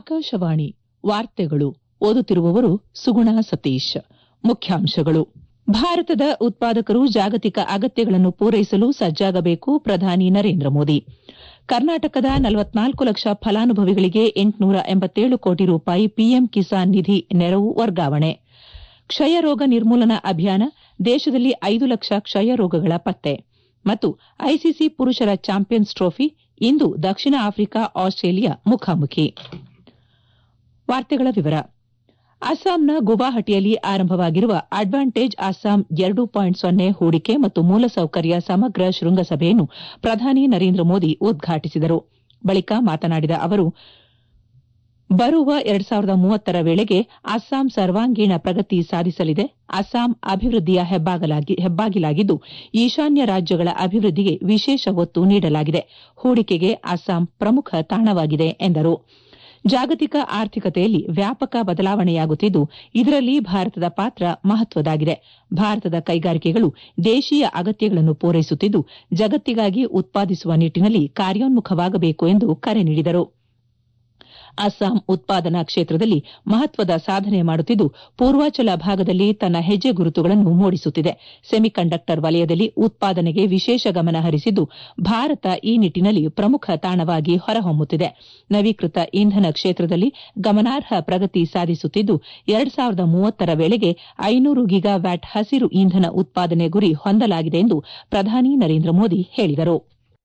ಆಕಾಶವಾಣಿ ವಾರ್ತೆಗಳು ಓದುತ್ತಿರುವವರು ಸುಗುಣ ಸತೀಶ್ ಮುಖ್ಯಾಂಶಗಳು ಭಾರತದ ಉತ್ಪಾದಕರು ಜಾಗತಿಕ ಅಗತ್ಯಗಳನ್ನು ಪೂರೈಸಲು ಸಜ್ಜಾಗಬೇಕು ಪ್ರಧಾನಿ ನರೇಂದ್ರ ಮೋದಿ ಕರ್ನಾಟಕದ ನಲವತ್ನಾಲ್ಕು ಲಕ್ಷ ಫಲಾನುಭವಿಗಳಿಗೆ ಎಂಟುನೂರ ಎಂಬತ್ತೇಳು ಕೋಟಿ ರೂಪಾಯಿ ಪಿಎಂ ಕಿಸಾನ್ ನಿಧಿ ನೆರವು ವರ್ಗಾವಣೆ ಕ್ಷಯ ರೋಗ ನಿರ್ಮೂಲನಾ ಅಭಿಯಾನ ದೇಶದಲ್ಲಿ ಐದು ಲಕ್ಷ ಕ್ಷಯ ರೋಗಗಳ ಪತ್ತೆ ಮತ್ತು ಐಸಿಸಿ ಪುರುಷರ ಚಾಂಪಿಯನ್ಸ್ ಟ್ರೋಫಿ ಇಂದು ದಕ್ಷಿಣ ಆಫ್ರಿಕಾ ಆಸ್ಟ್ರೇಲಿಯಾ ಮುಖಾಮುಖಿ ಅಸ್ಸಾಂನ ಗುವಾಹಟಿಯಲ್ಲಿ ಆರಂಭವಾಗಿರುವ ಅಡ್ವಾಂಟೇಜ್ ಅಸ್ಸಾಂ ಎರಡು ಪಾಯಿಂಟ್ ಸೊನ್ನೆ ಹೂಡಿಕೆ ಮತ್ತು ಮೂಲಸೌಕರ್ಯ ಸಮಗ್ರ ಶೃಂಗಸಭೆಯನ್ನು ಪ್ರಧಾನಿ ನರೇಂದ್ರ ಮೋದಿ ಉದ್ಘಾಟಿಸಿದರು ಬಳಿಕ ಮಾತನಾಡಿದ ಅವರು ಬರುವ ಎರಡು ಸಾವಿರದ ಮೂವತ್ತರ ವೇಳೆಗೆ ಅಸ್ಸಾಂ ಸರ್ವಾಂಗೀಣ ಪ್ರಗತಿ ಸಾಧಿಸಲಿದೆ ಅಸ್ಸಾಂ ಅಭಿವೃದ್ದಿಯ ಹೆಬ್ಬಾಗಿಲಾಗಿದ್ದು ಈಶಾನ್ಯ ರಾಜ್ಯಗಳ ಅಭಿವೃದ್ದಿಗೆ ವಿಶೇಷ ಒತ್ತು ನೀಡಲಾಗಿದೆ ಹೂಡಿಕೆಗೆ ಅಸ್ಸಾಂ ಪ್ರಮುಖ ತಾಣವಾಗಿದೆ ಎಂದರು ಜಾಗತಿಕ ಆರ್ಥಿಕತೆಯಲ್ಲಿ ವ್ಯಾಪಕ ಬದಲಾವಣೆಯಾಗುತ್ತಿದ್ದು ಇದರಲ್ಲಿ ಭಾರತದ ಪಾತ್ರ ಮಹತ್ವದಾಗಿದೆ ಭಾರತದ ಕೈಗಾರಿಕೆಗಳು ದೇಶೀಯ ಅಗತ್ಯಗಳನ್ನು ಪೂರೈಸುತ್ತಿದ್ದು ಜಗತ್ತಿಗಾಗಿ ಉತ್ಪಾದಿಸುವ ನಿಟ್ಟಿನಲ್ಲಿ ಕಾರ್ಯೋನ್ಮುಖವಾಗಬೇಕು ಎಂದು ಕರೆ ನೀಡಿದರು ಅಸ್ಸಾಂ ಉತ್ಪಾದನಾ ಕ್ಷೇತ್ರದಲ್ಲಿ ಮಹತ್ವದ ಸಾಧನೆ ಮಾಡುತ್ತಿದ್ದು ಪೂರ್ವಾಚಲ ಭಾಗದಲ್ಲಿ ತನ್ನ ಹೆಜ್ಜೆ ಗುರುತುಗಳನ್ನು ಮೂಡಿಸುತ್ತಿದೆ ಸೆಮಿಕಂಡಕ್ಟರ್ ವಲಯದಲ್ಲಿ ಉತ್ಪಾದನೆಗೆ ವಿಶೇಷ ಗಮನ ಹರಿಸಿದ್ದು ಭಾರತ ಈ ನಿಟ್ಟಿನಲ್ಲಿ ಪ್ರಮುಖ ತಾಣವಾಗಿ ಹೊರಹೊಮ್ಮುತ್ತಿದೆ ನವೀಕೃತ ಇಂಧನ ಕ್ಷೇತ್ರದಲ್ಲಿ ಗಮನಾರ್ಹ ಪ್ರಗತಿ ಸಾಧಿಸುತ್ತಿದ್ದು ಎರಡು ಸಾವಿರದ ಮೂವತ್ತರ ವೇಳೆಗೆ ಐನೂರು ಗಿಗಾವ್ಯಾಟ್ ಹಸಿರು ಇಂಧನ ಉತ್ಪಾದನೆ ಗುರಿ ಹೊಂದಲಾಗಿದೆ ಎಂದು ಪ್ರಧಾನಿ ನರೇಂದ್ರ ಮೋದಿ ಹೇಳಿದರು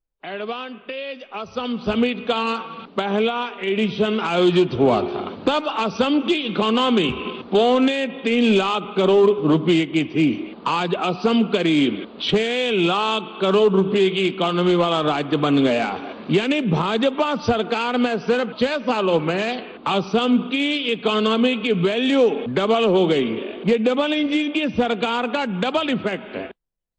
एडवांटेज असम समिट का पहला एडिशन आयोजित हुआ था तब असम की इकोनॉमी पौने तीन लाख करोड़ रुपए की थी आज असम करीब छह लाख करोड़ रुपए की इकोनॉमी वाला राज्य बन गया है यानी भाजपा सरकार में सिर्फ छह सालों में असम की इकोनॉमी की वैल्यू डबल हो गई है ये डबल इंजन की सरकार का डबल इफेक्ट है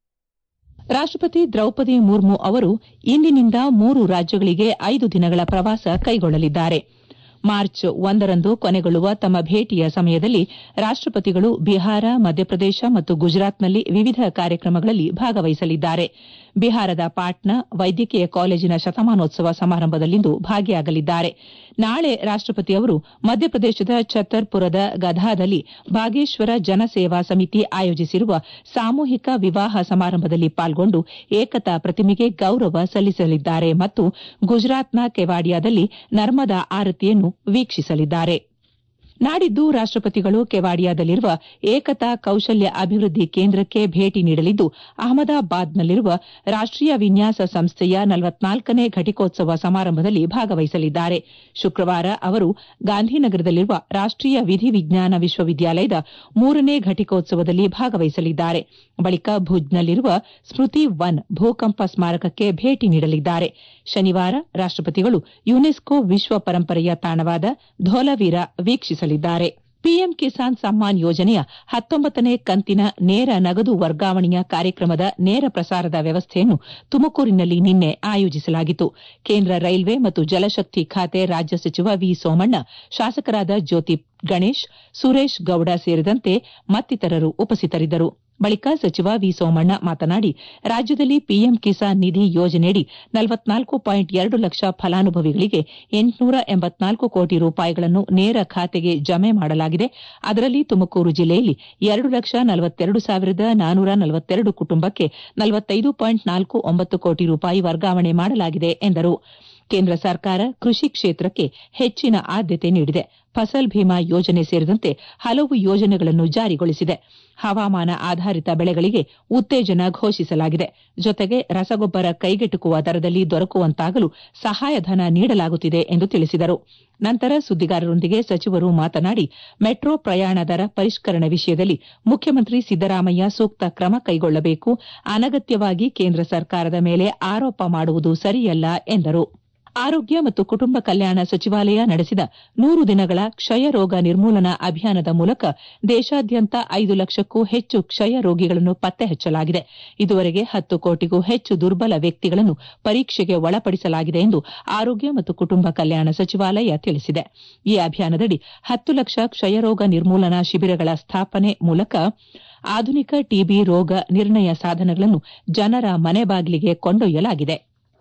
ರಾಷ್ಟಪತಿ ದ್ರೌಪದಿ ಮುರ್ಮು ಅವರು ಇಂದಿನಿಂದ ಮೂರು ರಾಜ್ಯಗಳಿಗೆ ಐದು ದಿನಗಳ ಪ್ರವಾಸ ಕೈಗೊಳ್ಳಲಿದ್ದಾರೆ ಮಾರ್ಚ್ ಒಂದರಂದು ಕೊನೆಗೊಳ್ಳುವ ತಮ್ಮ ಭೇಟಿಯ ಸಮಯದಲ್ಲಿ ರಾಷ್ಟಪತಿಗಳು ಬಿಹಾರ ಮಧ್ಯಪ್ರದೇಶ ಮತ್ತು ಗುಜರಾತ್ನಲ್ಲಿ ವಿವಿಧ ಕಾರ್ಯಕ್ರಮಗಳಲ್ಲಿ ಭಾಗವಹಿಸಲಿದ್ದಾರೆ ಬಿಹಾರದ ಪಾಟ್ನಾ ವೈದ್ಯಕೀಯ ಕಾಲೇಜಿನ ಶತಮಾನೋತ್ಸವ ಸಮಾರಂಭದಲ್ಲಿಂದು ಭಾಗಿಯಾಗಲಿದ್ದಾರೆ ನಾಳೆ ರಾಷ್ಟಪತಿ ಅವರು ಮಧ್ಯಪ್ರದೇಶದ ಛತ್ತರ್ಪುರದ ಗಧಾದಲ್ಲಿ ಬಾಗೇಶ್ವರ ಜನಸೇವಾ ಸಮಿತಿ ಆಯೋಜಿಸಿರುವ ಸಾಮೂಹಿಕ ವಿವಾಹ ಸಮಾರಂಭದಲ್ಲಿ ಪಾಲ್ಗೊಂಡು ಏಕತಾ ಪ್ರತಿಮೆಗೆ ಗೌರವ ಸಲ್ಲಿಸಲಿದ್ದಾರೆ ಮತ್ತು ಗುಜರಾತ್ನ ಕೆವಾಡಿಯಾದಲ್ಲಿ ನರ್ಮದಾ ಆರತಿಯನ್ನು ವೀಕ್ಷಿಸಲಿದ್ದಾರೆ ನಾಡಿದ್ದು ರಾಷ್ಟಪತಿಗಳು ಕೆವಾಡಿಯಾದಲ್ಲಿರುವ ಏಕತಾ ಕೌಶಲ್ಯ ಅಭಿವೃದ್ಧಿ ಕೇಂದ್ರಕ್ಕೆ ಭೇಟಿ ನೀಡಲಿದ್ದು ಅಹಮದಾಬಾದ್ನಲ್ಲಿರುವ ರಾಷ್ಟೀಯ ವಿನ್ಯಾಸ ಸಂಸ್ಥೆಯ ನಲವತ್ನಾಲ್ಕನೇ ಘಟಿಕೋತ್ಸವ ಸಮಾರಂಭದಲ್ಲಿ ಭಾಗವಹಿಸಲಿದ್ದಾರೆ ಶುಕ್ರವಾರ ಅವರು ಗಾಂಧಿನಗರದಲ್ಲಿರುವ ರಾಷ್ಟೀಯ ವಿಧಿವಿಜ್ಞಾನ ವಿಶ್ವವಿದ್ಯಾಲಯದ ಮೂರನೇ ಘಟಿಕೋತ್ಸವದಲ್ಲಿ ಭಾಗವಹಿಸಲಿದ್ದಾರೆ ಬಳಿಕ ಭುಜ್ನಲ್ಲಿರುವ ಸ್ಮೃತಿ ವನ್ ಭೂಕಂಪ ಸ್ಮಾರಕಕ್ಕೆ ಭೇಟಿ ನೀಡಲಿದ್ದಾರೆ ಶನಿವಾರ ರಾಷ್ಟಪತಿಗಳು ಯುನೆಸ್ಕೋ ವಿಶ್ವ ಪರಂಪರೆಯ ತಾಣವಾದ ಧೋಲವೀರ ವೀಕ್ಷಿಸಲಿದ್ದಾರೆ ಪಿಎಂ ಕಿಸಾನ್ ಸಮ್ಮಾನ್ ಯೋಜನೆಯ ಹತ್ತೊಂಬತ್ತನೇ ಕಂತಿನ ನೇರ ನಗದು ವರ್ಗಾವಣೆಯ ಕಾರ್ಯಕ್ರಮದ ನೇರ ಪ್ರಸಾರದ ವ್ಯವಸ್ಥೆಯನ್ನು ತುಮಕೂರಿನಲ್ಲಿ ನಿನ್ನೆ ಆಯೋಜಿಸಲಾಗಿತ್ತು ಕೇಂದ್ರ ರೈಲ್ವೆ ಮತ್ತು ಜಲಶಕ್ತಿ ಖಾತೆ ರಾಜ್ಯ ಸಚಿವ ವಿ ಸೋಮಣ್ಣ ಶಾಸಕರಾದ ಜ್ಯೋತಿ ಗಣೇಶ್ ಸುರೇಶ್ ಗೌಡ ಸೇರಿದಂತೆ ಮತ್ತಿತರರು ಉಪಸ್ಥಿತರಿದ್ದರು ಬಳಿಕ ಸಚಿವ ವಿ ಸೋಮಣ್ಣ ಮಾತನಾಡಿ ರಾಜ್ಯದಲ್ಲಿ ಪಿಎಂ ಕಿಸಾನ್ ನಿಧಿ ಯೋಜನೆಯಡಿ ನಲವತ್ನಾಲ್ಕು ಪಾಯಿಂಟ್ ಎರಡು ಲಕ್ಷ ಫಲಾನುಭವಿಗಳಿಗೆ ಎಂಟುನೂರ ಎಂಬತ್ನಾಲ್ಕು ಕೋಟಿ ರೂಪಾಯಿಗಳನ್ನು ನೇರ ಖಾತೆಗೆ ಜಮೆ ಮಾಡಲಾಗಿದೆ ಅದರಲ್ಲಿ ತುಮಕೂರು ಜಿಲ್ಲೆಯಲ್ಲಿ ಎರಡು ಲಕ್ಷ ನಲವತ್ತೆರಡು ಸಾವಿರದ ನಾನೂರ ನಲವತ್ತೆರಡು ಕುಟುಂಬಕ್ಕೆ ನಲವತ್ತೈದು ಪಾಯಿಂಟ್ ನಾಲ್ಕು ಒಂಬತ್ತು ಕೋಟಿ ರೂಪಾಯಿ ವರ್ಗಾವಣೆ ಮಾಡಲಾಗಿದೆ ಎಂದರು ಕೇಂದ್ರ ಸರ್ಕಾರ ಕೃಷಿ ಕ್ಷೇತ್ರಕ್ಕೆ ಹೆಚ್ಚಿನ ಆದ್ಯತೆ ನೀಡಿದೆ ಫಸಲ್ ಭೀಮಾ ಯೋಜನೆ ಸೇರಿದಂತೆ ಹಲವು ಯೋಜನೆಗಳನ್ನು ಜಾರಿಗೊಳಿಸಿದೆ ಹವಾಮಾನ ಆಧಾರಿತ ಬೆಳೆಗಳಿಗೆ ಉತ್ತೇಜನ ಘೋಷಿಸಲಾಗಿದೆ ಜೊತೆಗೆ ರಸಗೊಬ್ಬರ ಕೈಗೆಟುಕುವ ದರದಲ್ಲಿ ದೊರಕುವಂತಾಗಲು ಸಹಾಯಧನ ನೀಡಲಾಗುತ್ತಿದೆ ಎಂದು ತಿಳಿಸಿದರು ನಂತರ ಸುದ್ದಿಗಾರರೊಂದಿಗೆ ಸಚಿವರು ಮಾತನಾಡಿ ಮೆಟ್ರೋ ಪ್ರಯಾಣ ದರ ಪರಿಷ್ಕರಣೆ ವಿಷಯದಲ್ಲಿ ಮುಖ್ಯಮಂತ್ರಿ ಸಿದ್ದರಾಮಯ್ಯ ಸೂಕ್ತ ಕ್ರಮ ಕೈಗೊಳ್ಳಬೇಕು ಅನಗತ್ಯವಾಗಿ ಕೇಂದ್ರ ಸರ್ಕಾರದ ಮೇಲೆ ಆರೋಪ ಮಾಡುವುದು ಸರಿಯಲ್ಲ ಎಂದರು ಆರೋಗ್ಯ ಮತ್ತು ಕುಟುಂಬ ಕಲ್ಯಾಣ ಸಚಿವಾಲಯ ನಡೆಸಿದ ನೂರು ದಿನಗಳ ಕ್ಷಯ ರೋಗ ನಿರ್ಮೂಲನಾ ಅಭಿಯಾನದ ಮೂಲಕ ದೇಶಾದ್ಯಂತ ಐದು ಲಕ್ಷಕ್ಕೂ ಹೆಚ್ಚು ಕ್ಷಯ ರೋಗಿಗಳನ್ನು ಪತ್ತೆ ಹಚ್ಚಲಾಗಿದೆ ಇದುವರೆಗೆ ಹತ್ತು ಕೋಟಿಗೂ ಹೆಚ್ಚು ದುರ್ಬಲ ವ್ಯಕ್ತಿಗಳನ್ನು ಪರೀಕ್ಷೆಗೆ ಒಳಪಡಿಸಲಾಗಿದೆ ಎಂದು ಆರೋಗ್ಯ ಮತ್ತು ಕುಟುಂಬ ಕಲ್ಯಾಣ ಸಚಿವಾಲಯ ತಿಳಿಸಿದೆ ಈ ಅಭಿಯಾನದಡಿ ಹತ್ತು ಲಕ್ಷ ಕ್ಷಯರೋಗ ನಿರ್ಮೂಲನಾ ಶಿಬಿರಗಳ ಸ್ಥಾಪನೆ ಮೂಲಕ ಆಧುನಿಕ ಟಿಬಿ ರೋಗ ನಿರ್ಣಯ ಸಾಧನಗಳನ್ನು ಜನರ ಮನೆ ಬಾಗಿಲಿಗೆ ಕೊಂಡೊಯ್ಯಲಾಗಿದೆ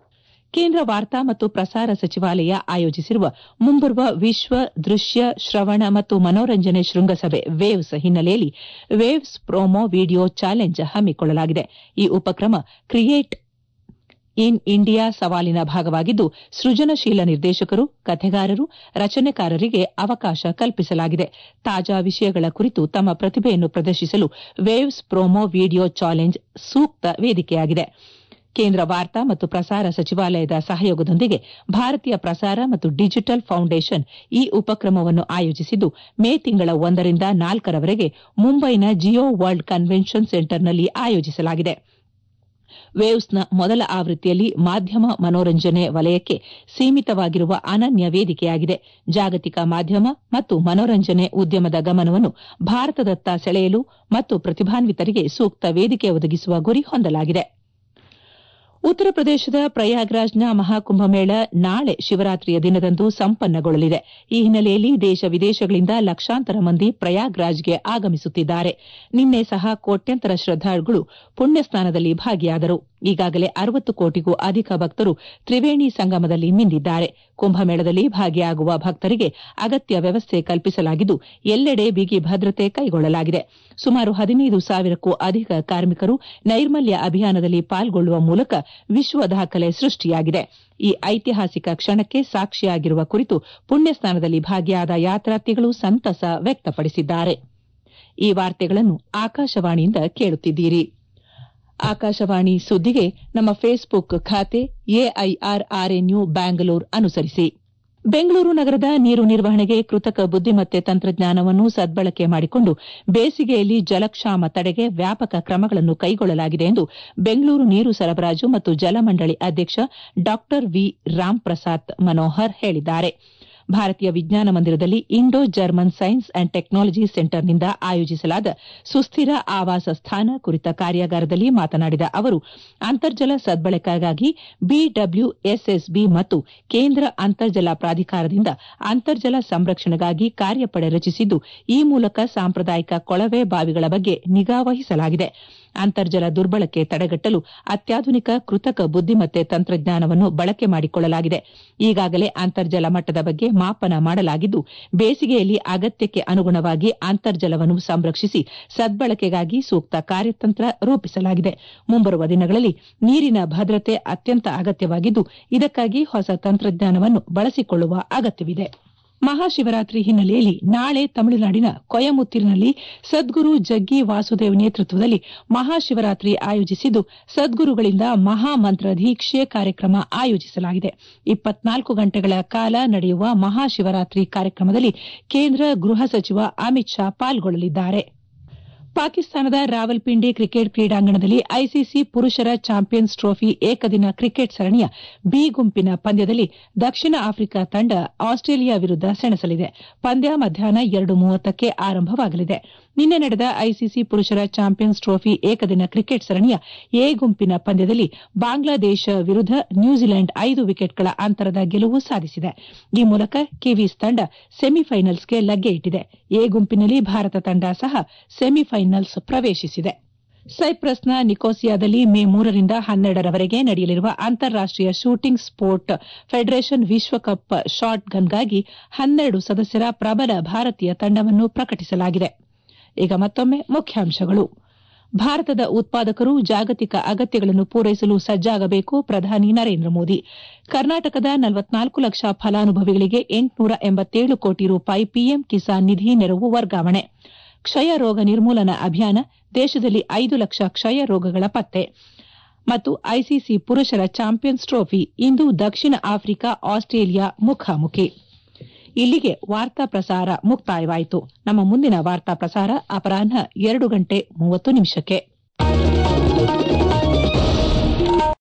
ಕೇಂದ್ರ ವಾರ್ತಾ ಮತ್ತು ಪ್ರಸಾರ ಸಚಿವಾಲಯ ಆಯೋಜಿಸಿರುವ ಮುಂಬರುವ ವಿಶ್ವ ದೃಶ್ಯ ಶ್ರವಣ ಮತ್ತು ಮನೋರಂಜನೆ ಶೃಂಗಸಭೆ ವೇವ್ಸ್ ಹಿನ್ನೆಲೆಯಲ್ಲಿ ವೇವ್ಸ್ ಪ್ರೋಮೋ ವಿಡಿಯೋ ಚಾಲೆಂಜ್ ಹಮ್ಮಿಕೊಳ್ಳಲಾಗಿದೆ ಈ ಉಪಕ್ರಮ ಕ್ರಿಯೇಟ್ ಇನ್ ಇಂಡಿಯಾ ಸವಾಲಿನ ಭಾಗವಾಗಿದ್ದು ಸೃಜನಶೀಲ ನಿರ್ದೇಶಕರು ಕಥೆಗಾರರು ರಚನೆಕಾರರಿಗೆ ಅವಕಾಶ ಕಲ್ಪಿಸಲಾಗಿದೆ ತಾಜಾ ವಿಷಯಗಳ ಕುರಿತು ತಮ್ಮ ಪ್ರತಿಭೆಯನ್ನು ಪ್ರದರ್ಶಿಸಲು ವೇವ್ಸ್ ಪ್ರೋಮೋ ವಿಡಿಯೋ ಚಾಲೆಂಜ್ ಸೂಕ್ತ ವೇದಿಕೆಯಾಗಿದೆ ಕೇಂದ್ರ ವಾರ್ತಾ ಮತ್ತು ಪ್ರಸಾರ ಸಚಿವಾಲಯದ ಸಹಯೋಗದೊಂದಿಗೆ ಭಾರತೀಯ ಪ್ರಸಾರ ಮತ್ತು ಡಿಜಿಟಲ್ ಫೌಂಡೇಶನ್ ಈ ಉಪಕ್ರಮವನ್ನು ಆಯೋಜಿಸಿದ್ದು ಮೇ ತಿಂಗಳ ಒಂದರಿಂದ ನಾಲ್ಕರವರೆಗೆ ಮುಂಬೈನ ಜಿಯೋ ವರ್ಲ್ಡ್ ಕನ್ವೆನ್ಷನ್ ಸೆಂಟರ್ನಲ್ಲಿ ಆಯೋಜಿಸಲಾಗಿದೆ ವೇವ್ಸ್ನ ಮೊದಲ ಆವೃತ್ತಿಯಲ್ಲಿ ಮಾಧ್ಯಮ ಮನೋರಂಜನೆ ವಲಯಕ್ಕೆ ಸೀಮಿತವಾಗಿರುವ ಅನನ್ಯ ವೇದಿಕೆಯಾಗಿದೆ ಜಾಗತಿಕ ಮಾಧ್ಯಮ ಮತ್ತು ಮನೋರಂಜನೆ ಉದ್ಯಮದ ಗಮನವನ್ನು ಭಾರತದತ್ತ ಸೆಳೆಯಲು ಮತ್ತು ಪ್ರತಿಭಾನ್ವಿತರಿಗೆ ಸೂಕ್ತ ವೇದಿಕೆ ಒದಗಿಸುವ ಗುರಿ ಹೊಂದಲಾಗಿದೆ ಉತ್ತರ ಪ್ರದೇಶದ ಪ್ರಯಾಗ್ರಾಜ್ನ ಮಹಾಕುಂಭಮೇಳ ನಾಳೆ ಶಿವರಾತ್ರಿಯ ದಿನದಂದು ಸಂಪನ್ನಗೊಳ್ಳಲಿದೆ ಈ ಹಿನ್ನೆಲೆಯಲ್ಲಿ ದೇಶ ವಿದೇಶಗಳಿಂದ ಲಕ್ಷಾಂತರ ಮಂದಿ ಪ್ರಯಾಗ್ರಾಜ್ಗೆ ಆಗಮಿಸುತ್ತಿದ್ದಾರೆ ನಿನ್ನೆ ಸಹ ಕೋಟ್ಯಂತರ ಶ್ರದ್ದಾಳುಗಳು ಪುಣ್ಯಸ್ನಾನದಲ್ಲಿ ಭಾಗಿಯಾದರು ಈಗಾಗಲೇ ಅರವತ್ತು ಕೋಟಿಗೂ ಅಧಿಕ ಭಕ್ತರು ತ್ರಿವೇಣಿ ಸಂಗಮದಲ್ಲಿ ಮಿಂದಿದ್ದಾರೆ ಕುಂಭಮೇಳದಲ್ಲಿ ಭಾಗಿಯಾಗುವ ಭಕ್ತರಿಗೆ ಅಗತ್ಯ ವ್ಯವಸ್ಥೆ ಕಲ್ಪಿಸಲಾಗಿದ್ದು ಎಲ್ಲೆಡೆ ಬಿಗಿ ಭದ್ರತೆ ಕೈಗೊಳ್ಳಲಾಗಿದೆ ಸುಮಾರು ಹದಿನೈದು ಸಾವಿರಕ್ಕೂ ಅಧಿಕ ಕಾರ್ಮಿಕರು ನೈರ್ಮಲ್ಯ ಅಭಿಯಾನದಲ್ಲಿ ಪಾಲ್ಗೊಳ್ಳುವ ಮೂಲಕ ವಿಶ್ವ ದಾಖಲೆ ಸೃಷ್ಟಿಯಾಗಿದೆ ಈ ಐತಿಹಾಸಿಕ ಕ್ಷಣಕ್ಕೆ ಸಾಕ್ಷಿಯಾಗಿರುವ ಕುರಿತು ಪುಣ್ಯಸ್ನಾನದಲ್ಲಿ ಭಾಗಿಯಾದ ಯಾತ್ರಾರ್ಥಿಗಳು ಸಂತಸ ವ್ಯಕ್ತಪಡಿಸಿದ್ದಾರೆ ಈ ವಾರ್ತೆಗಳನ್ನು ಆಕಾಶವಾಣಿಯಿಂದ ಕೇಳುತ್ತಿದ್ದೀರಿ ಆಕಾಶವಾಣಿ ಸುದ್ದಿಗೆ ನಮ್ಮ ಫೇಸ್ಬುಕ್ ಖಾತೆ ಎಐಆರ್ ಆರ್ಎನ್ಯು ಬ್ಯಾಂಗಲೂರ್ ಅನುಸರಿಸಿ ಬೆಂಗಳೂರು ನಗರದ ನೀರು ನಿರ್ವಹಣೆಗೆ ಕೃತಕ ಬುದ್ದಿಮತ್ತೆ ತಂತ್ರಜ್ಞಾನವನ್ನು ಸದ್ಬಳಕೆ ಮಾಡಿಕೊಂಡು ಬೇಸಿಗೆಯಲ್ಲಿ ಜಲಕ್ಷಾಮ ತಡೆಗೆ ವ್ಯಾಪಕ ಕ್ರಮಗಳನ್ನು ಕೈಗೊಳ್ಳಲಾಗಿದೆ ಎಂದು ಬೆಂಗಳೂರು ನೀರು ಸರಬರಾಜು ಮತ್ತು ಜಲಮಂಡಳಿ ಅಧ್ಯಕ್ಷ ಡಾ ವಿ ರಾಮ್ಪ್ರಸಾದ್ ಮನೋಹರ್ ಹೇಳಿದ್ದಾರೆ ಭಾರತೀಯ ವಿಜ್ಞಾನ ಮಂದಿರದಲ್ಲಿ Indo German science and technology ಸೆಂಟರ್ನಿಂದ ಆಯೋಜಿಸಲಾದ ಸುಸ್ಥಿರ ಆವಾಸ ಸ್ಥಾನ ಕುರಿತ ಕಾರ್ಯಾಗಾರದಲ್ಲಿ ಮಾತನಾಡಿದ ಅವರು ಅಂತರ್ಜಲ ಸದ್ಬಳಕೆಗಾಗಿ ಬಿಡಬ್ಲ್ಯೂಎಸ್ಎಸ್ಬಿ ಮತ್ತು ಕೇಂದ್ರ ಅಂತರ್ಜಲ ಪ್ರಾಧಿಕಾರದಿಂದ ಅಂತರ್ಜಲ ಸಂರಕ್ಷಣೆಗಾಗಿ ಕಾರ್ಯಪಡೆ ರಚಿಸಿದ್ದು ಈ ಮೂಲಕ ಸಾಂಪ್ರದಾಯಿಕ ಕೊಳವೆ ಬಾವಿಗಳ ಬಗ್ಗೆ ನಿಗಾ ವಹಿಸಲಾಗಿದೆ ಅಂತರ್ಜಲ ದುರ್ಬಳಕೆ ತಡೆಗಟ್ಟಲು ಅತ್ಯಾಧುನಿಕ ಕೃತಕ ಬುದ್ದಿಮತ್ತೆ ತಂತ್ರಜ್ಞಾನವನ್ನು ಬಳಕೆ ಮಾಡಿಕೊಳ್ಳಲಾಗಿದೆ ಈಗಾಗಲೇ ಅಂತರ್ಜಲ ಮಟ್ಟದ ಬಗ್ಗೆ ಮಾಪನ ಮಾಡಲಾಗಿದ್ದು ಬೇಸಿಗೆಯಲ್ಲಿ ಅಗತ್ಯಕ್ಕೆ ಅನುಗುಣವಾಗಿ ಅಂತರ್ಜಲವನ್ನು ಸಂರಕ್ಷಿಸಿ ಸದ್ಬಳಕೆಗಾಗಿ ಸೂಕ್ತ ಕಾರ್ಯತಂತ್ರ ರೂಪಿಸಲಾಗಿದೆ ಮುಂಬರುವ ದಿನಗಳಲ್ಲಿ ನೀರಿನ ಭದ್ರತೆ ಅತ್ಯಂತ ಅಗತ್ಯವಾಗಿದ್ದು ಇದಕ್ಕಾಗಿ ಹೊಸ ತಂತ್ರಜ್ಞಾನವನ್ನು ಬಳಸಿಕೊಳ್ಳುವ ಅಗತ್ಯವಿದೆ ಮಹಾಶಿವರಾತ್ರಿ ಹಿನ್ನೆಲೆಯಲ್ಲಿ ನಾಳೆ ತಮಿಳುನಾಡಿನ ಕೊಯಮುತ್ತೂರಿನಲ್ಲಿ ಸದ್ಗುರು ಜಗ್ಗಿ ವಾಸುದೇವ್ ನೇತೃತ್ವದಲ್ಲಿ ಮಹಾಶಿವರಾತ್ರಿ ಆಯೋಜಿಸಿದ್ದು ಸದ್ಗುರುಗಳಿಂದ ಮಹಾಮಂತ್ರ ದೀಕ್ಷೆ ಕಾರ್ಯಕ್ರಮ ಆಯೋಜಿಸಲಾಗಿದೆ ಇಪ್ಪತ್ನಾಲ್ಕು ಗಂಟೆಗಳ ಕಾಲ ನಡೆಯುವ ಮಹಾಶಿವರಾತ್ರಿ ಕಾರ್ಯಕ್ರಮದಲ್ಲಿ ಕೇಂದ್ರ ಗೃಹ ಸಚಿವ ಅಮಿತ್ ಶಾ ಪಾಲ್ಗೊಳ್ಳಲಿದ್ದಾರೆ ಪಾಕಿಸ್ತಾನದ ರಾವಲ್ಪಿಂಡಿ ಕ್ರಿಕೆಟ್ ಕ್ರೀಡಾಂಗಣದಲ್ಲಿ ಐಸಿಸಿ ಪುರುಷರ ಚಾಂಪಿಯನ್ಸ್ ಟ್ರೋಫಿ ಏಕದಿನ ಕ್ರಿಕೆಟ್ ಸರಣಿಯ ಬಿ ಗುಂಪಿನ ಪಂದ್ಯದಲ್ಲಿ ದಕ್ಷಿಣ ಆಫ್ರಿಕಾ ತಂಡ ಆಸ್ಟ್ರೇಲಿಯಾ ವಿರುದ್ದ ಸೆಣಸಲಿದೆ ಪಂದ್ಯ ಮಧ್ಯಾಹ್ನ ಎರಡು ಮೂವತ್ತಕ್ಕೆ ಆರಂಭವಾಗಲಿದೆ ನಿನ್ನೆ ನಡೆದ ಐಸಿಸಿ ಪುರುಷರ ಚಾಂಪಿಯನ್ಸ್ ಟ್ರೋಫಿ ಏಕದಿನ ಕ್ರಿಕೆಟ್ ಸರಣಿಯ ಎ ಗುಂಪಿನ ಪಂದ್ಯದಲ್ಲಿ ಬಾಂಗ್ಲಾದೇಶ ವಿರುದ್ದ ನ್ಯೂಜಿಲೆಂಡ್ ಐದು ವಿಕೆಟ್ಗಳ ಅಂತರದ ಗೆಲುವು ಸಾಧಿಸಿದೆ ಈ ಮೂಲಕ ಕಿವೀಸ್ ತಂಡ ಸೆಮಿಫೈನಲ್ಸ್ಗೆ ಲಗ್ಗೆ ಇಟ್ಟಿದೆ ಎ ಗುಂಪಿನಲ್ಲಿ ಭಾರತ ತಂಡ ಸಹ ಸೆಮಿಫೈನಲ್ಸ್ ಪ್ರವೇಶಿಸಿದೆ ಸೈಪ್ರಸ್ನ ನಿಕೋಸಿಯಾದಲ್ಲಿ ಮೇ ಮೂರರಿಂದ ಹನ್ನೆರಡರವರೆಗೆ ನಡೆಯಲಿರುವ ಅಂತಾರಾಷ್ಟೀಯ ಶೂಟಿಂಗ್ ಸ್ಪೋರ್ಟ್ ಫೆಡರೇಷನ್ ವಿಶ್ವಕಪ್ ಶಾಟ್ ಗನ್ಗಾಗಿ ಹನ್ನೆರಡು ಸದಸ್ಯರ ಪ್ರಬಲ ಭಾರತೀಯ ತಂಡವನ್ನು ಪ್ರಕಟಿಸಲಾಗಿದೆ ಈಗ ಮತ್ತೊಮ್ಮೆ ಮುಖ್ಯಾಂಶಗಳು ಭಾರತದ ಉತ್ಪಾದಕರು ಜಾಗತಿಕ ಅಗತ್ಯಗಳನ್ನು ಪೂರೈಸಲು ಸಜ್ಜಾಗಬೇಕು ಪ್ರಧಾನಿ ನರೇಂದ್ರ ಮೋದಿ ಕರ್ನಾಟಕದ ನಲವತ್ನಾಲ್ಕು ಲಕ್ಷ ಫಲಾನುಭವಿಗಳಿಗೆ ಎಂಟುನೂರ ಎಂಬತ್ತೇಳು ಕೋಟಿ ರೂಪಾಯಿ ಪಿಎಂ ಕಿಸಾನ್ ನಿಧಿ ನೆರವು ವರ್ಗಾವಣೆ ಕ್ಷಯ ರೋಗ ನಿರ್ಮೂಲನಾ ಅಭಿಯಾನ ದೇಶದಲ್ಲಿ ಐದು ಲಕ್ಷ ಕ್ಷಯ ರೋಗಗಳ ಪತ್ತೆ ಮತ್ತು ಐಸಿಸಿ ಪುರುಷರ ಚಾಂಪಿಯನ್ಸ್ ಟ್ರೋಫಿ ಇಂದು ದಕ್ಷಿಣ ಆಫ್ರಿಕಾ ಆಸ್ಟ್ರೇಲಿಯಾ ಮುಖಾಮುಖಿ ಇಲ್ಲಿಗೆ ವಾರ್ತಾ ಪ್ರಸಾರ ಮುಕ್ತಾಯವಾಯಿತು ನಮ್ಮ ಮುಂದಿನ ವಾರ್ತಾ ಪ್ರಸಾರ ಅಪರಾಹ್ನ ಎರಡು ಗಂಟೆ ಮೂವತ್ತು ನಿಮಿಷಕ್ಕೆ